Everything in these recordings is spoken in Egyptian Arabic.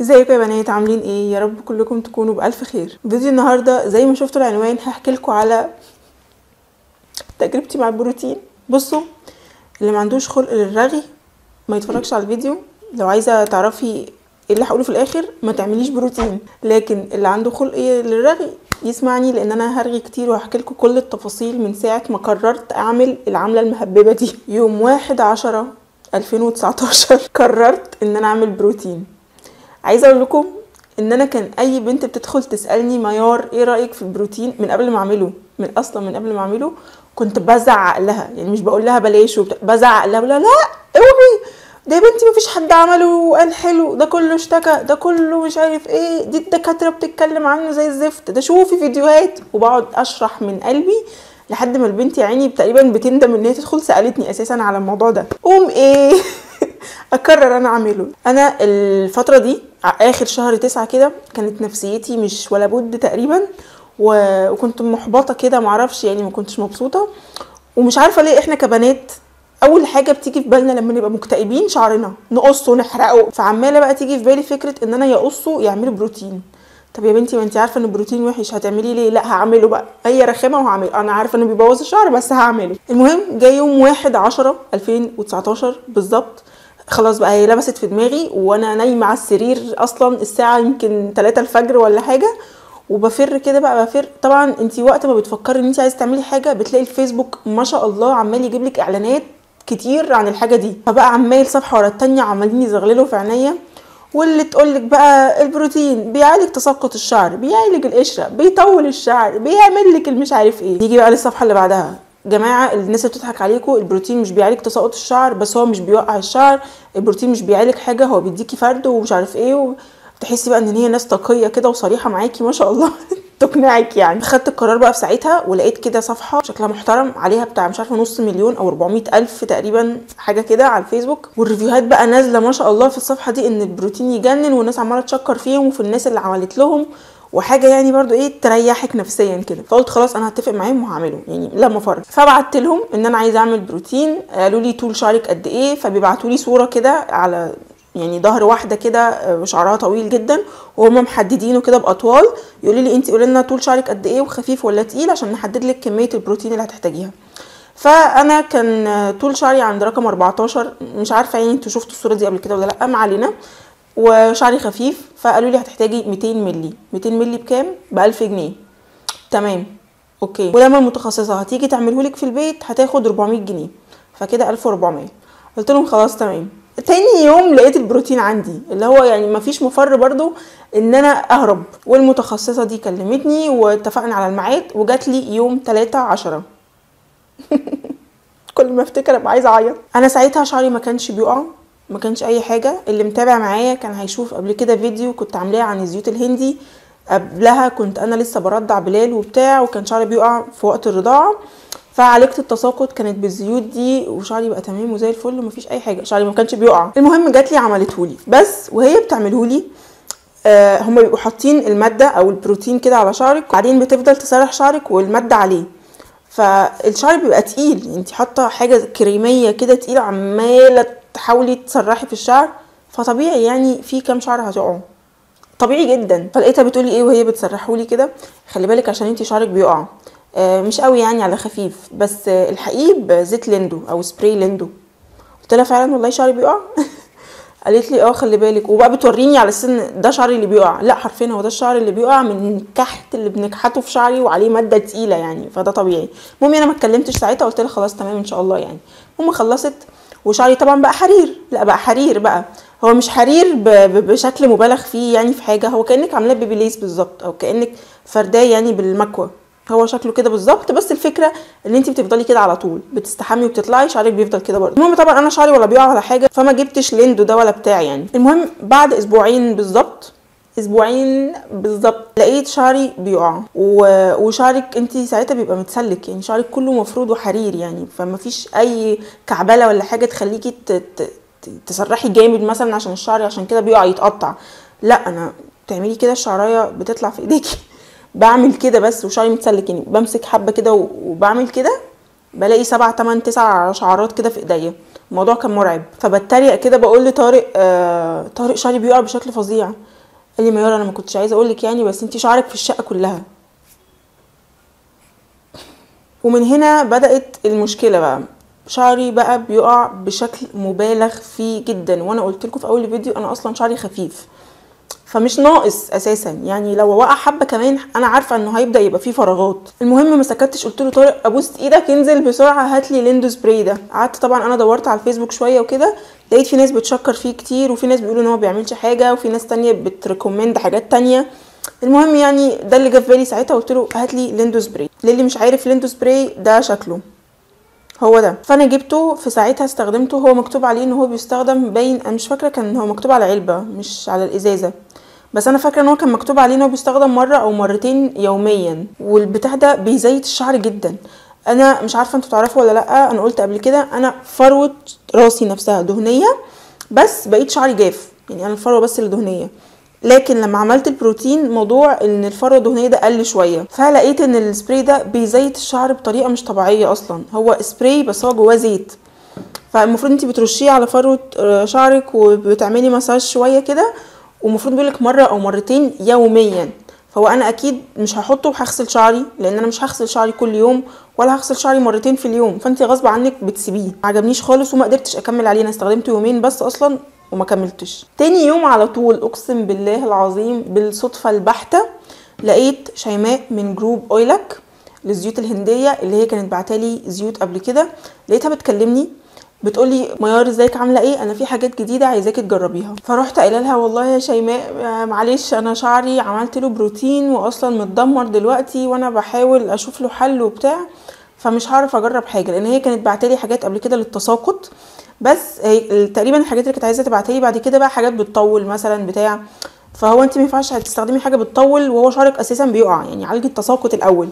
ازيكم يا بنات عاملين ايه يا رب كلكم تكونوا بالف خير فيديو النهارده زي ما شفتوا العنوان هحكي لكم على تجربتي مع البروتين بصوا اللي ما عندوش خلق للرغي ما يتفرجش على الفيديو لو عايزه تعرفي ايه اللي هقوله في الاخر ما تعمليش بروتين لكن اللي عنده خلق للرغي يسمعني لان انا هرغي كتير وهحكي لكم كل التفاصيل من ساعه ما قررت اعمل العمله المهببه دي يوم واحد عشرة 2019 قررت ان انا اعمل بروتين عايزه اقول لكم ان انا كان اي بنت بتدخل تسالني ميار ايه رايك في البروتين من قبل ما اعمله من اصلا من قبل ما اعمله كنت بزعق لها يعني مش بقول لها بلاش وبتاع بزعق لها بقول لها لا اوعي ده يا بنتي مفيش حد عمله وقال حلو ده كله اشتكى ده كله مش عارف ايه دي الدكاتره بتتكلم عنه زي الزفت ده شوفي فيديوهات وبقعد اشرح من قلبي لحد ما البنت يا عيني تقريبا بتندم ان هي تدخل سالتني اساسا على الموضوع ده قوم ايه اقرر انا اعمله انا الفتره دي اخر شهر تسعة كده كانت نفسيتي مش ولا بد تقريبا و- وكنت محبطه كده معرفش يعني ما كنتش مبسوطه ومش عارفه ليه احنا كبنات اول حاجه بتيجي في بالنا لما نبقى مكتئبين شعرنا نقصه نحرقه فعماله بقى تيجي في بالي فكره ان انا يقصه يعملوا بروتين طب يا بنتي ما انت عارفه ان البروتين وحش هتعملي ليه لا هعمله بقى هي رخامه وهعمله انا عارفه انه بيبوظ الشعر بس هعمله المهم جاي يوم واحد عشرة 2019 بالظبط خلاص بقى هي لبست في دماغي وانا نايمه على السرير اصلا الساعه يمكن 3 الفجر ولا حاجه وبفر كده بقى بفر طبعا انت وقت ما بتفكري ان انت عايزه تعملي حاجه بتلاقي الفيسبوك ما شاء الله عمال يجيب لك اعلانات كتير عن الحاجه دي فبقى عمال صفحه ورا التانية عمالين يزغللوا في عينيا واللي تقولك بقى البروتين بيعالج تساقط الشعر بيعالج القشره بيطول الشعر بيعمل لك المش عارف ايه نيجي بقى للصفحه اللي بعدها جماعه الناس اللي بتضحك عليكم البروتين مش بيعالج تساقط الشعر بس هو مش بيوقع الشعر البروتين مش بيعالج حاجه هو بيديكي فرد ومش عارف ايه و... تحسي بقى ان هي ناس تقيه كده وصريحه معاكي ما شاء الله تقنعك يعني خدت القرار بقى في ساعتها ولقيت كده صفحه شكلها محترم عليها بتاع مش عارفه نص مليون او 400 الف تقريبا حاجه كده على الفيسبوك والريفيوهات بقى نازله ما شاء الله في الصفحه دي ان البروتين يجنن والناس عماله تشكر فيهم وفي الناس اللي عملت لهم وحاجه يعني برضو ايه تريحك نفسيا كده فقلت خلاص انا هتفق معاهم وهعمله يعني لا مفر فبعت لهم ان انا عايزه اعمل بروتين قالوا لي طول شعرك قد ايه فبيبعتوا لي صوره كده على يعني ظهر واحده كده آه، شعرها طويل جدا وهم محددينه كده باطوال يقولوا لي انت قولي لنا طول شعرك قد ايه وخفيف ولا تقيل عشان نحدد لك كميه البروتين اللي هتحتاجيها فانا كان آه، طول شعري عند رقم 14 مش عارفه يعني انتوا شفتوا الصوره دي قبل كده ولا لا ما علينا وشعري خفيف فقالوا لي هتحتاجي 200 مللي 200 مللي بكام ب 1000 جنيه تمام اوكي ولما المتخصصه هتيجي تعمله لك في البيت هتاخد 400 جنيه فكده 1400 قلت لهم خلاص تمام تاني يوم لقيت البروتين عندي اللي هو يعني مفيش مفر برضو ان انا اهرب والمتخصصه دي كلمتني واتفقنا على الميعاد وجات لي يوم 3 10 كل ما افتكر ابقى عايزه اعيط انا ساعتها شعري ما كانش بيقع ما كانش اي حاجه اللي متابع معايا كان هيشوف قبل كده فيديو كنت عاملاه عن الزيوت الهندي قبلها كنت انا لسه برضع بلال وبتاع وكان شعري بيقع في وقت الرضاعه فعالجت التساقط كانت بالزيوت دي وشعري بقى تمام وزي الفل ومفيش اي حاجه شعري ما كانش بيقع المهم جات لي عملتهولي بس وهي بتعملهولي آه هم بيبقوا حاطين الماده او البروتين كده على شعرك وبعدين بتفضل تسرح شعرك والماده عليه فالشعر بيبقى تقيل انت حاطه حاجه كريميه كده تقيله عماله تحاولي تسرحي في الشعر فطبيعي يعني في كام شعر هتقعوا طبيعي جدا فلقيتها بتقولي ايه وهي بتسرحولي كده خلي بالك عشان انت شعرك بيقع آه مش قوي يعني على خفيف بس آه الحقيقي بزيت ليندو او سبراي ليندو قلت لها فعلا والله شعري بيقع قالت لي اه خلي بالك وبقى بتوريني على السن ده شعري اللي بيقع لا حرفيا هو ده الشعر اللي بيقع من الكحت اللي بنكحته في شعري وعليه ماده تقيله يعني فده طبيعي المهم انا ما اتكلمتش ساعتها قلت لها خلاص تمام ان شاء الله يعني المهم خلصت وشعري طبعا بقى حرير لا بقى حرير بقى هو مش حرير ب- ب- بشكل مبالغ فيه يعني في حاجه هو كانك عاملاه بيبي بالظبط او كانك فرداه يعني بالمكوى هو شكله كده بالظبط بس الفكره ان انت بتفضلي كده على طول بتستحمي وبتطلعي شعرك بيفضل كده برضه المهم طبعا انا شعري ولا بيقع ولا حاجه فما جبتش ليندو ده ولا بتاع يعني المهم بعد اسبوعين بالظبط اسبوعين بالظبط لقيت شعري بيقع و... وشعرك انت ساعتها بيبقى متسلك يعني شعرك كله مفروض وحرير يعني فما فيش اي كعبله ولا حاجه تخليكي ت... ت... ت- تسرحي جامد مثلا عشان الشعر عشان كده بيقع يتقطع لا انا تعملي كده الشعرايه بتطلع في ايديكي بعمل كده بس وشعري متسلك يعني بمسك حبه كده و- وبعمل كده بلاقي سبع تمن تسع شعرات كده في ايديا الموضوع كان مرعب فبتريق كده بقول لطارق آه طارق شعري بيقع بشكل فظيع قال لي ميار انا ما كنتش عايزه اقول لك يعني بس انت شعرك في الشقه كلها ومن هنا بدات المشكله بقى شعري بقى بيقع بشكل مبالغ فيه جدا وانا قلت لكم في اول فيديو انا اصلا شعري خفيف فمش ناقص اساسا يعني لو وقع حبه كمان انا عارفه انه هيبدا يبقى فيه فراغات المهم ما سكتش قلت له طارق ابوس ايدك انزل بسرعه هات لي ليندو سبراي ده قعدت طبعا انا دورت على الفيسبوك شويه وكده لقيت في ناس بتشكر فيه كتير وفي ناس بيقولوا ان هو بيعملش حاجه وفي ناس تانية بتريكومند حاجات تانية المهم يعني ده اللي جه في بالي ساعتها قلت له هات لي ليندو سبراي للي مش عارف ليندو سبراي ده شكله هو ده فانا جبته في ساعتها استخدمته هو مكتوب عليه ان هو بيستخدم باين انا مش فاكره كان هو مكتوب على علبه مش على الازازه بس انا فاكره ان هو كان مكتوب عليه ان هو بيستخدم مره او مرتين يوميا والبتاع ده بيزيت الشعر جدا انا مش عارفه انتوا تعرفوا ولا لا انا قلت قبل كده انا فروه راسي نفسها دهنيه بس بقيت شعري جاف يعني انا الفروه بس اللي دهنيه لكن لما عملت البروتين موضوع ان الفروه الدهنيه ده قل شويه فلقيت ان السبراي ده بيزيت الشعر بطريقه مش طبيعيه اصلا هو سبراي بس هو جواه زيت فالمفروض انت بترشيه على فروه شعرك وبتعملي مساج شويه كده ومفروض بيقولك مره او مرتين يوميا فهو انا اكيد مش هحطه وهغسل شعري لان انا مش هغسل شعري كل يوم ولا هغسل شعري مرتين في اليوم فانت غصب عنك بتسيبيه عجبنيش خالص وما قدرتش اكمل عليه انا استخدمته يومين بس اصلا وما كملتش تاني يوم على طول اقسم بالله العظيم بالصدفه البحته لقيت شيماء من جروب اويلك للزيوت الهنديه اللي هي كانت بعتالي زيوت قبل كده لقيتها بتكلمني بتقولي ميار ازيك عامله ايه انا في حاجات جديده عايزاكي تجربيها فرحت قايله لها والله يا شيماء معلش انا شعري عملت له بروتين واصلا متدمر دلوقتي وانا بحاول اشوف له حل وبتاع فمش هعرف اجرب حاجه لان هي كانت بعتلي حاجات قبل كده للتساقط بس هي تقريبا الحاجات اللي كانت عايزه تبعتها لي بعد كده بقى حاجات بتطول مثلا بتاع فهو انت ما ينفعش تستخدمي حاجه بتطول وهو شعرك اساسا بيقع يعني عالجي التساقط الاول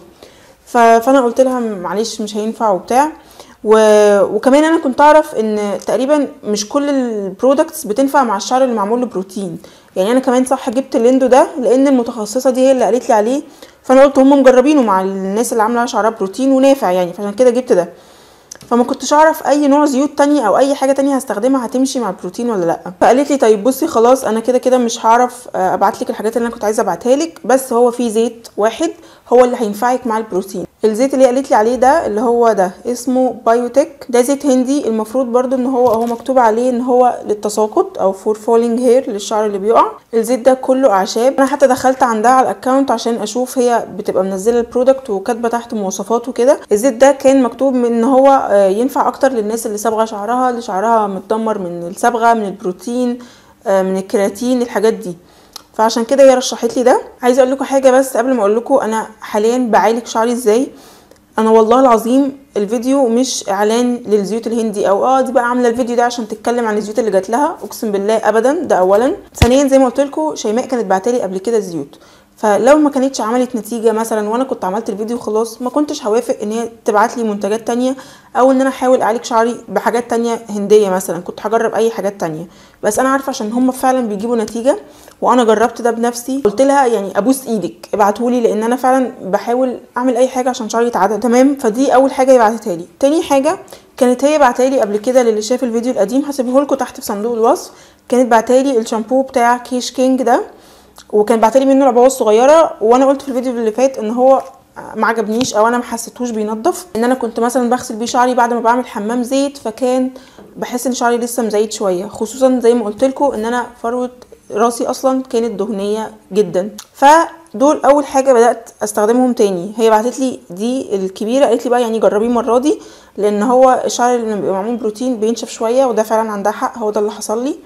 فانا قلت لها معلش مش هينفع وبتاع و... وكمان انا كنت اعرف ان تقريبا مش كل البرودكتس بتنفع مع الشعر اللي معمول له بروتين يعني انا كمان صح جبت الليندو ده لان المتخصصه دي هي اللي قالت لي عليه فانا قلت هم مجربينه مع الناس اللي عامله شعرها بروتين ونافع يعني فعشان كده جبت ده فما كنتش اعرف اي نوع زيوت تانية او اي حاجه تانية هستخدمها هتمشي مع البروتين ولا لا فقالت لي طيب بصي خلاص انا كده كده مش هعرف ابعت لك الحاجات اللي انا كنت عايزه ابعتها لك بس هو في زيت واحد هو اللي هينفعك مع البروتين الزيت اللي قالت لي عليه ده اللي هو ده اسمه بايوتك ده زيت هندي المفروض برضو ان هو هو مكتوب عليه ان هو للتساقط او فور فولينج هير للشعر اللي بيقع الزيت ده كله اعشاب انا حتى دخلت عندها على الاكونت عشان اشوف هي بتبقى منزله البرودكت وكاتبه تحت مواصفاته كده الزيت ده كان مكتوب من ان هو ينفع اكتر للناس اللي صبغه شعرها اللي شعرها متدمر من الصبغه من البروتين من الكرياتين الحاجات دي فعشان كده هي رشحت لي ده عايزه اقول لكم حاجه بس قبل ما اقول لكم انا حاليا بعالج شعري ازاي انا والله العظيم الفيديو مش اعلان للزيوت الهندي او اه دي بقى عامله الفيديو ده عشان تتكلم عن الزيوت اللي جات لها اقسم بالله ابدا ده اولا ثانيا زي ما قلت لكم شيماء كانت بعتلي قبل كده زيوت فلو ما كانتش عملت نتيجة مثلا وانا كنت عملت الفيديو خلاص ما كنتش هوافق ان هي تبعت لي منتجات تانية او ان انا احاول اعالج شعري بحاجات تانية هندية مثلا كنت هجرب اي حاجات تانية بس انا عارفة عشان هم فعلا بيجيبوا نتيجة وانا جربت ده بنفسي قلت لها يعني ابوس ايدك ابعتهولي لان انا فعلا بحاول اعمل اي حاجة عشان شعري يتعدل تمام فدي اول حاجة هي بعتتها لي تاني حاجة كانت هي بعتالي قبل كده للي شاف الفيديو القديم هسيبه لكم تحت في صندوق الوصف كانت بعتالي الشامبو بتاع كيش كينج ده وكان بعتلي منه العبوه الصغيره وانا قلت في الفيديو اللي فات ان هو ما عجبنيش او انا ما حسيتهوش بينضف ان انا كنت مثلا بغسل بيه شعري بعد ما بعمل حمام زيت فكان بحس ان شعري لسه مزيت شويه خصوصا زي ما قلت لكم ان انا فروه راسي اصلا كانت دهنيه جدا فدول اول حاجه بدات استخدمهم تاني هي بعتت لي دي الكبيره قالت لي بقى يعني جربيه المره دي لان هو الشعر اللي بيبقى معمول بروتين بينشف شويه وده فعلا عندها حق هو ده اللي حصل لي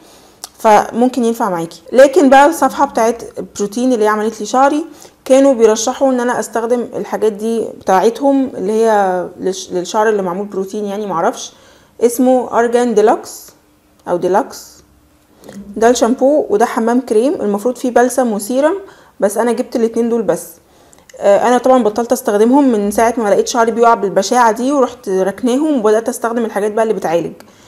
فممكن ينفع معاكي لكن بقى الصفحه بتاعت بروتين اللي هي عملت لي شعري كانوا بيرشحوا ان انا استخدم الحاجات دي بتاعتهم اللي هي للشعر اللي معمول بروتين يعني معرفش اسمه ارجان ديلوكس او ديلوكس ده الشامبو وده حمام كريم المفروض فيه بلسم وسيرم بس انا جبت الاتنين دول بس انا طبعا بطلت استخدمهم من ساعه ما لقيت شعري بيقع بالبشاعه دي ورحت ركناهم وبدات استخدم الحاجات بقى اللي بتعالج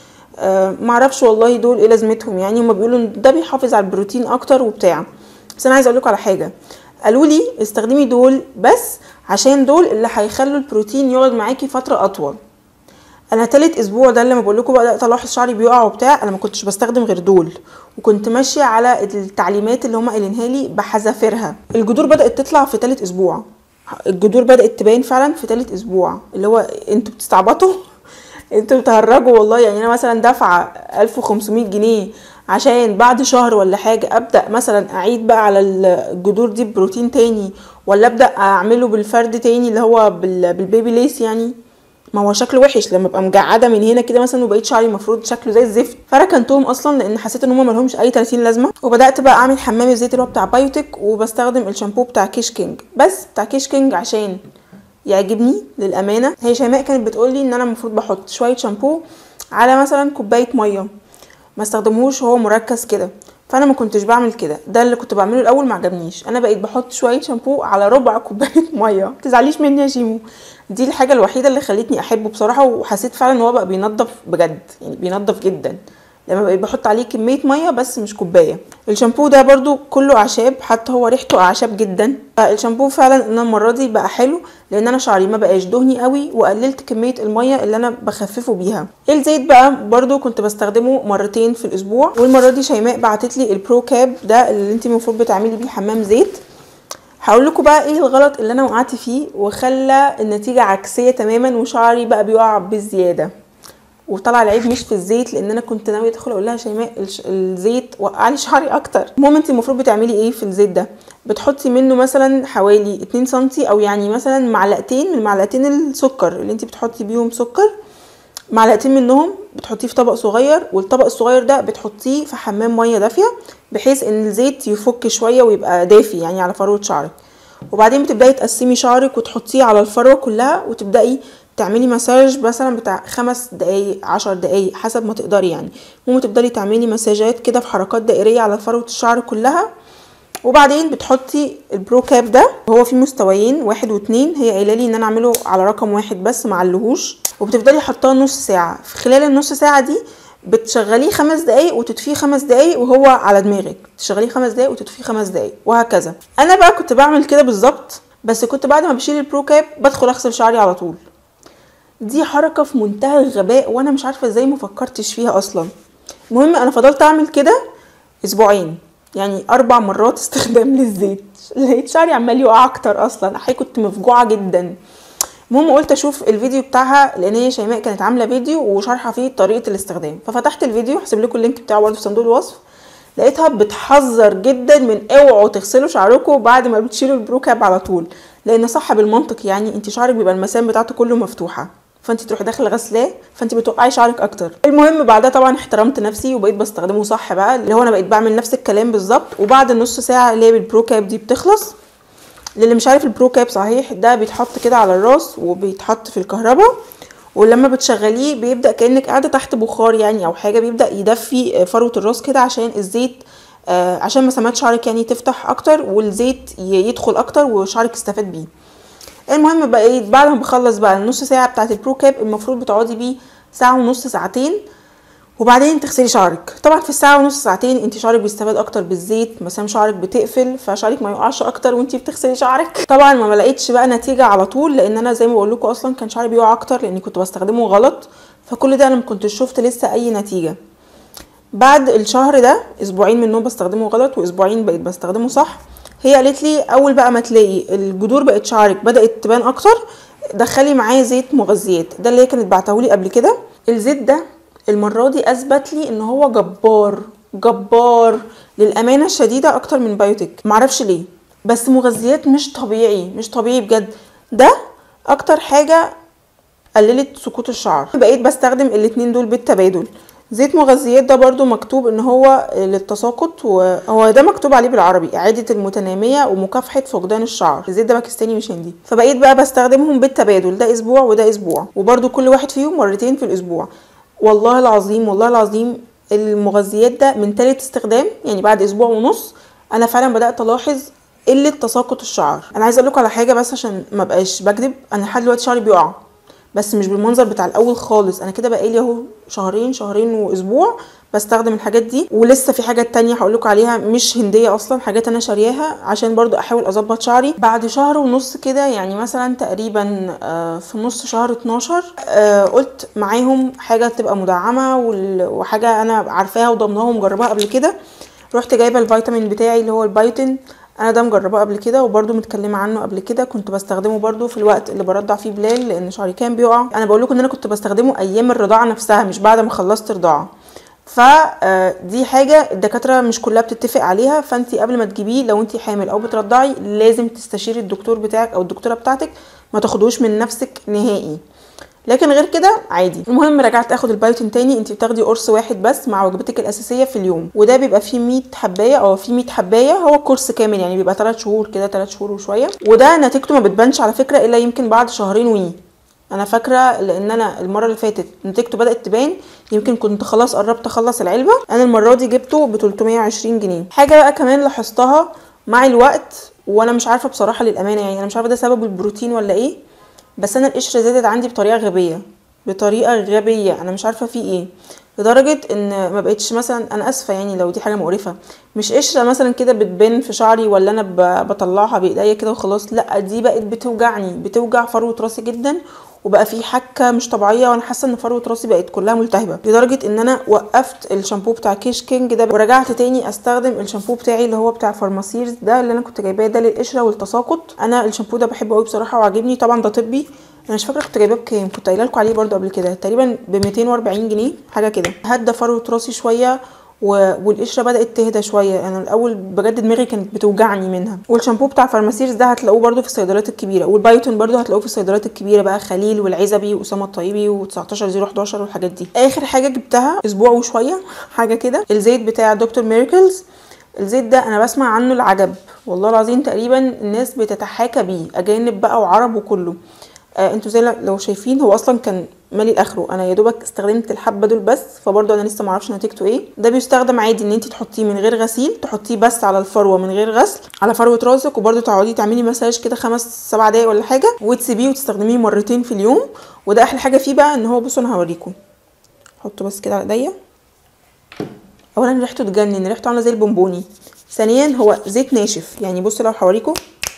أه معرفش والله دول ايه لازمتهم يعني هما بيقولوا ان ده بيحافظ على البروتين اكتر وبتاع بس انا عايزه اقول لكم على حاجه قالوا لي استخدمي دول بس عشان دول اللي هيخلوا البروتين يقعد معاكي فتره اطول انا تالت اسبوع ده لما بقول لكم بدات الاحظ شعري بيقع وبتاع انا ما كنتش بستخدم غير دول وكنت ماشيه على التعليمات اللي هم قايلينها لي بحذافيرها الجذور بدات تطلع في تالت اسبوع الجذور بدات تبان فعلا في تالت اسبوع اللي هو انتوا بتستعبطوا انتوا بتهرجوا والله يعني انا مثلا دافعه 1500 جنيه عشان بعد شهر ولا حاجه ابدا مثلا اعيد بقى على الجذور دي بروتين تاني ولا ابدا اعمله بالفرد تاني اللي هو بال- بالبيبي ليس يعني ما هو شكله وحش لما ابقى مجعده من هنا كده مثلا وبقيت شعري المفروض شكله زي الزفت فركنتهم اصلا لان حسيت ان هم مالهمش اي 30 لازمه وبدات بقى اعمل حمام الزيت اللي هو بتاع بايوتك وبستخدم الشامبو بتاع كيش كينج بس بتاع كيش كينج عشان يعجبني للامانه هي شيماء كانت بتقولي ان انا المفروض بحط شويه شامبو على مثلا كوبايه ميه ما استخدمهوش هو مركز كده فانا ما كنتش بعمل كده ده اللي كنت بعمله الاول ما عجبنيش انا بقيت بحط شويه شامبو على ربع كوبايه ميه تزعليش مني يا شيمو دي الحاجه الوحيده اللي خلتني احبه بصراحه وحسيت فعلا ان هو بقى بينضف بجد يعني بينضف جدا لما بقيت بحط عليه كميه ميه بس مش كوبايه الشامبو ده برضو كله اعشاب حتى هو ريحته اعشاب جدا الشامبو فعلا ان المره دي بقى حلو لان انا شعري ما بقاش دهني قوي وقللت كميه الميه اللي انا بخففه بيها الزيت بقى برضو كنت بستخدمه مرتين في الاسبوع والمره دي شيماء بعتت لي البرو كاب ده اللي انت المفروض بتعملي بيه حمام زيت هقول لكم بقى ايه الغلط اللي انا وقعت فيه وخلى النتيجه عكسيه تماما وشعري بقى بيقع بزياده وطلع العيب مش في الزيت لان انا كنت ناويه ادخل اقول لها شيماء الش- الزيت وقع لي شعري اكتر المهم انت المفروض بتعملي ايه في الزيت ده بتحطي منه مثلا حوالي 2 سنتي او يعني مثلا معلقتين من معلقتين السكر اللي انت بتحطي بيهم سكر معلقتين منهم بتحطيه في طبق صغير والطبق الصغير ده بتحطيه في حمام ميه دافيه بحيث ان الزيت يفك شويه ويبقى دافي يعني على فروه شعرك وبعدين بتبداي تقسمي شعرك وتحطيه على الفروه كلها وتبداي تعملي مساج مثلا بتاع خمس دقايق عشر دقايق حسب ما تقدري يعني المهم تفضلي تعملي مساجات كده في حركات دائريه على فروه الشعر كلها وبعدين بتحطي البرو كاب ده هو فيه مستويين واحد واتنين هي قايله لي ان انا اعمله على رقم واحد بس معلهوش وبتفضلي حطاه نص ساعه في خلال النص ساعه دي بتشغليه خمس دقايق وتطفيه خمس دقايق وهو على دماغك تشغليه خمس دقايق وتطفيه خمس دقايق وهكذا انا بقى كنت بعمل كده بالظبط بس كنت بعد ما بشيل البرو كاب بدخل اغسل شعري على طول دي حركه في منتهى الغباء وانا مش عارفه ازاي ما فكرتش فيها اصلا المهم انا فضلت اعمل كده اسبوعين يعني اربع مرات استخدام للزيت لقيت شعري عمال يقع اكتر اصلا حقيقي كنت مفجوعه جدا المهم قلت اشوف الفيديو بتاعها لان هي شيماء كانت عامله فيديو وشارحه فيه طريقه الاستخدام ففتحت الفيديو هسيب لكم اللينك بتاعه برضه في صندوق الوصف لقيتها بتحذر جدا من اوعوا تغسلوا شعركم بعد ما بتشيلوا البرو كاب على طول لان صح بالمنطق يعني انت شعرك بيبقى المسام بتاعته كله مفتوحه فانت تروحي داخله غسلاه فانت بتوقعي شعرك اكتر المهم بعدها طبعا احترمت نفسي وبقيت بستخدمه صح بقى اللي هو انا بقيت بعمل نفس الكلام بالظبط وبعد النص ساعه اللي هي بالبرو كاب دي بتخلص للي مش عارف البرو كاب صحيح ده بيتحط كده على الراس وبيتحط في الكهرباء ولما بتشغليه بيبدا كانك قاعده تحت بخار يعني او حاجه بيبدا يدفي فروه الراس كده عشان الزيت آه عشان مسامات شعرك يعني تفتح اكتر والزيت ي- يدخل اكتر وشعرك يستفاد بيه المهم بقيت بعد ما بخلص بقى النص ساعه بتاعه البرو كاب المفروض بتقعدي بيه ساعه ونص ساعتين وبعدين تغسلي شعرك طبعا في الساعه ونص ساعتين انت شعرك بيستفاد اكتر بالزيت مسام شعرك بتقفل فشعرك ما يقعش اكتر وانت بتغسلي شعرك طبعا ما لقيتش بقى نتيجه على طول لان انا زي ما بقول لكم اصلا كان شعري بيقع اكتر لاني كنت بستخدمه غلط فكل ده انا ما كنتش شفت لسه اي نتيجه بعد الشهر ده اسبوعين منهم بستخدمه غلط واسبوعين بقيت بستخدمه صح هي قالت لي اول بقى ما تلاقي الجذور بقت شعرك بدات تبان اكتر دخلي معاه زيت مغذيات ده اللي هي كانت بعتهولي قبل كده الزيت ده المره دي اثبت لي ان هو جبار جبار للامانه الشديده اكتر من بايوتك معرفش ليه بس مغذيات مش طبيعي مش طبيعي بجد ده اكتر حاجه قللت سقوط الشعر بقيت بستخدم الاتنين دول بالتبادل زيت مغذيات ده برضو مكتوب ان هو للتساقط وهو ده مكتوب عليه بالعربي اعادة المتنامية ومكافحة فقدان الشعر الزيت ده باكستاني مش هندي فبقيت بقى بستخدمهم بالتبادل ده اسبوع وده اسبوع وبرضو كل واحد فيهم مرتين في الاسبوع والله العظيم والله العظيم المغذيات ده من تالت استخدام يعني بعد اسبوع ونص انا فعلا بدات الاحظ قله تساقط الشعر انا عايزه اقول لكم على حاجه بس عشان ما بقاش بكذب انا لحد دلوقتي شعري بيقع بس مش بالمنظر بتاع الاول خالص انا كده بقالي اهو شهرين شهرين واسبوع بستخدم الحاجات دي ولسه في حاجات تانية هقولكوا عليها مش هندية اصلا حاجات انا شارياها عشان برضو احاول اظبط شعري بعد شهر ونص كده يعني مثلا تقريبا آه، في نص شهر 12 آه، قلت معاهم حاجة تبقى مدعمة وال- وحاجة انا عارفاها وضمناها ومجرباها قبل كده رحت جايبه الفيتامين بتاعي اللي هو البايوتين انا ده مجرباه قبل كده وبرده متكلمه عنه قبل كده كنت بستخدمه برده في الوقت اللي برضع فيه بلال لان شعري كان بيقع انا بقول لكم ان انا كنت بستخدمه ايام الرضاعه نفسها مش بعد ما خلصت رضاعه فدي حاجه الدكاتره مش كلها بتتفق عليها فانت قبل ما تجيبيه لو انت حامل او بترضعي لازم تستشيري الدكتور بتاعك او الدكتوره بتاعتك ما تاخدوش من نفسك نهائي لكن غير كده عادي المهم رجعت اخد البايوتين تاني انت بتاخدي قرص واحد بس مع وجبتك الاساسيه في اليوم وده بيبقى فيه 100 حبايه او فيه 100 حبايه هو كورس كامل يعني بيبقى 3 شهور كده 3 شهور وشويه وده نتيجته ما بتبانش على فكره الا يمكن بعد شهرين وي انا فاكره لان انا المره اللي فاتت نتيجته بدات تبان يمكن كنت خلاص قربت اخلص العلبه انا المره دي جبته ب 320 جنيه حاجه بقى كمان لاحظتها مع الوقت وانا مش عارفه بصراحه للامانه يعني انا مش عارفه ده سبب البروتين ولا ايه بس انا القشره زادت عندي بطريقه غبيه بطريقه غبيه انا مش عارفه في ايه لدرجه ان ما بقتش مثلا انا اسفه يعني لو دي حاجه مقرفه مش قشره مثلا كده بتبان في شعري ولا انا ب- بطلعها بايديا كده وخلاص لا دي بقت بتوجعني بتوجع فروه راسي جدا وبقى في حكه مش طبيعيه وانا حاسه ان فروه راسي بقت كلها ملتهبه لدرجه ان انا وقفت الشامبو بتاع كيش كينج ده ورجعت تاني استخدم الشامبو بتاعي اللي هو بتاع فارماسيرز ده اللي انا كنت جايباه ده للقشره والتساقط انا الشامبو ده بحبه قوي بصراحه وعاجبني طبعا ده طبي انا مش فاكره كنت جايباه بكام كنت قايله لكم عليه برضو قبل كده تقريبا ب 240 جنيه حاجه كده هدى فروه راسي شويه و... والقشره بدات تهدى شويه انا الاول بجد دماغي كانت بتوجعني منها والشامبو بتاع فارماسيرز ده هتلاقوه برضو في الصيدليات الكبيره والبايوتين برضو هتلاقوه في الصيدليات الكبيره بقى خليل والعزبي واسامه الطيبي و19011 والحاجات دي اخر حاجه جبتها اسبوع وشويه حاجه كده الزيت بتاع دكتور ميركلز الزيت ده انا بسمع عنه العجب والله العظيم تقريبا الناس بتتحاكى بيه اجانب بقى وعرب وكله آه انتوا زي لو شايفين هو اصلا كان مالي الاخره انا يا دوبك استخدمت الحبه دول بس فبرضه انا لسه معرفش نتيجته ايه ده بيستخدم عادي ان انت تحطيه من غير غسيل تحطيه بس على الفروه من غير غسل على فروه راسك وبرضه تقعدي تعملي مساج كده خمس سبع دقايق ولا حاجه وتسيبيه وتستخدميه مرتين في اليوم وده احلى حاجه فيه بقى ان هو بصوا انا هوريكم حطه بس كده على ايديا اولا ريحته تجنن ريحته عامله زي البونبوني ثانيا هو زيت ناشف يعني بصوا لو هوريكم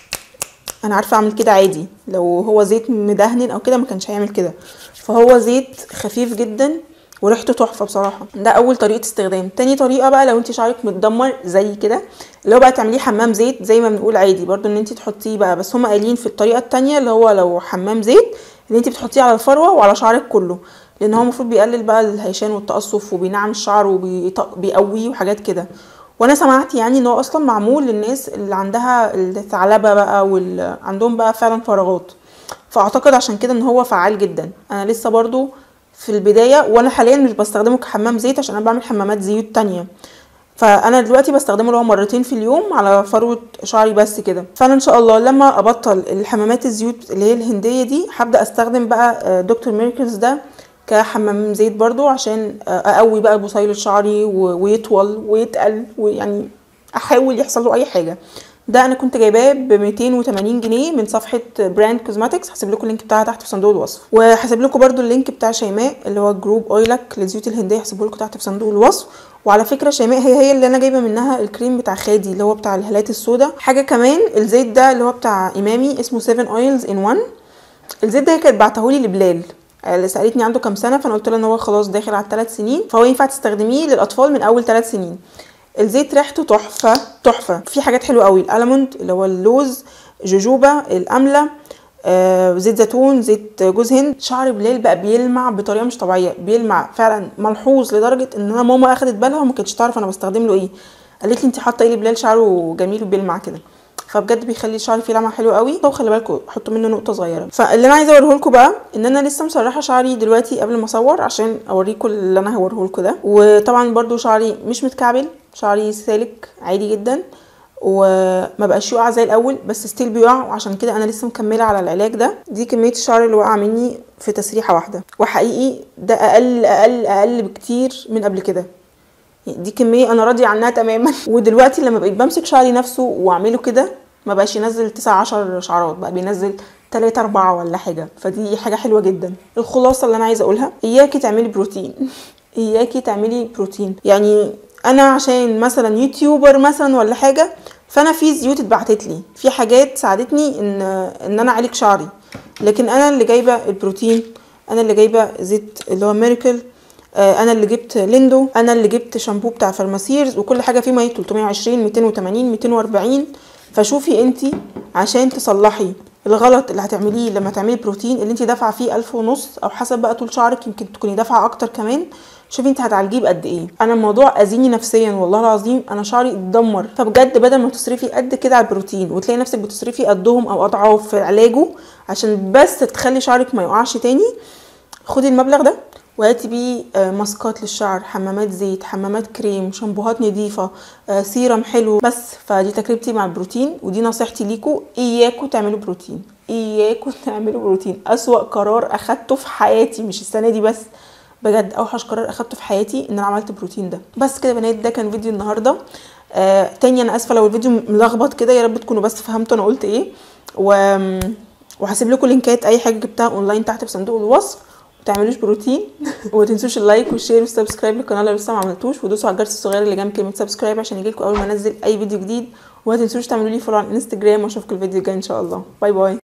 انا عارفه اعمل كده عادي لو هو زيت مدهن او كده ما كانش هيعمل كده فهو زيت خفيف جدا وريحته تحفه بصراحه ده اول طريقه استخدام تاني طريقه بقى لو انت شعرك متدمر زي كده اللي هو بقى تعمليه حمام زيت زي ما بنقول عادي برضو ان انت تحطيه بقى بس هما قايلين في الطريقه التانية اللي هو لو حمام زيت اللي انت بتحطيه على الفروه وعلى شعرك كله لان هو المفروض بيقلل بقى الهيشان والتقصف وبينعم الشعر وبيقويه وحاجات كده وانا سمعت يعني ان هو اصلا معمول للناس اللي عندها الثعلبه بقى واللي عندهم بقى فعلا فراغات فاعتقد عشان كده ان هو فعال جدا انا لسه برضو في البدايه وانا حاليا مش بستخدمه كحمام زيت عشان انا بعمل حمامات زيوت تانية فانا دلوقتي بستخدمه اللي هو مرتين في اليوم على فروه شعري بس كده فانا ان شاء الله لما ابطل الحمامات الزيوت اللي هي الهنديه دي هبدا استخدم بقى دكتور ميركلز ده كحمام زيت برضو عشان اقوي بقى بصيلة شعري ويطول ويتقل ويعني احاول يحصل له اي حاجه ده انا كنت جايباه ب 280 جنيه من صفحه براند كوزماتكس هسيب لكم اللينك بتاعها تحت في صندوق الوصف وهسيب لكم برضو اللينك بتاع شيماء اللي هو جروب اويلك للزيوت الهنديه هسيبه لكم تحت في صندوق الوصف وعلى فكره شيماء هي هي اللي انا جايبه منها الكريم بتاع خادي اللي هو بتاع الهالات السوداء حاجه كمان الزيت ده اللي هو بتاع امامي اسمه 7 اويلز ان 1 الزيت ده هي كانت بعتهولي لبلال اللي سالتني عنده كام سنه فانا قلت لها ان هو خلاص داخل على الثلاث سنين فهو ينفع تستخدميه للاطفال من اول ثلاث سنين الزيت ريحته تحفه تحفه في حاجات حلوه قوي الالموند اللي هو اللوز جوجوبا الامله آه زيت زيتون زيت جوز هند شعر بلال بقى بيلمع بطريقه مش طبيعيه بيلمع فعلا ملحوظ لدرجه ان انا ماما اخدت بالها وما كانتش تعرف انا بستخدم له ايه قالت لي انت حاطه ايه لبلال شعره جميل وبيلمع كده فبجد بيخلي شعري فيه لمعه حلوه قوي وخلي بالكم حطوا منه نقطه صغيره فاللي انا عايزه اوريه لكم بقى ان انا لسه مسرحه شعري دلوقتي قبل ما اصور عشان اوريكم اللي انا هوريه لكم ده وطبعا برده شعري مش متكعبل شعري سالك عادي جدا وما بقاش يقع زي الاول بس ستيل بيقع وعشان كده انا لسه مكمله على العلاج ده دي كميه الشعر اللي وقع مني في تسريحه واحده وحقيقي ده اقل اقل اقل بكتير من قبل كده دي كميه انا راضيه عنها تماما ودلوقتي لما بقيت بمسك شعري نفسه واعمله كده ما بقاش ينزل 9 10 شعرات بقى بينزل تلاتة أربعة ولا حاجة فدي حاجة حلوة جدا الخلاصة اللي أنا عايزة أقولها إياكي تعملي بروتين إياكي تعملي بروتين يعني أنا عشان مثلا يوتيوبر مثلا ولا حاجة فأنا في زيوت اتبعتت لي في حاجات ساعدتني إن إن أنا أعالج شعري لكن أنا اللي جايبة البروتين أنا اللي جايبة زيت اللي هو ميركل آه، انا اللي جبت ليندو انا اللي جبت شامبو بتاع فارماسيرز وكل حاجه فيه ميه 320 280 240 فشوفي انتي عشان تصلحي الغلط اللي هتعمليه لما تعملي بروتين اللي انتي دافعه فيه ألف ونص او حسب بقى طول شعرك يمكن تكوني دافعه اكتر كمان شوفي انت هتعالجيه بقد ايه انا الموضوع اذيني نفسيا والله العظيم انا شعري اتدمر فبجد بدل ما تصرفي قد كده على البروتين وتلاقي نفسك بتصرفي قدهم او اضعاف في علاجه عشان بس تخلي شعرك ما يقعش تاني خدي المبلغ ده وهاتي بيه آه، ماسكات للشعر حمامات زيت حمامات كريم شامبوهات نظيفه آه، سيرم حلو بس فدي تجربتي مع البروتين ودي نصيحتي ليكوا اياكوا تعملوا بروتين اياكوا تعملوا بروتين اسوا قرار اخدته في حياتي مش السنه دي بس بجد اوحش قرار اخدته في حياتي ان انا عملت بروتين ده بس كده يا بنات ده كان فيديو النهارده آه تاني انا اسفه لو الفيديو ملخبط كده يا رب تكونوا بس فهمتوا انا قلت ايه و وهسيب لكم لينكات اي حاجه جبتها اونلاين تحت في صندوق الوصف تعملوش بروتين وما تنسوش اللايك والشير والسبسكرايب للقناه لو لسه ما عملتوش ودوسوا على الجرس الصغير اللي جنب كلمه سبسكرايب عشان يجيلكم اول ما انزل اي فيديو جديد وما تنسوش تعملوا لي فولو على الانستجرام واشوفكم الفيديو الجاي ان شاء الله باي باي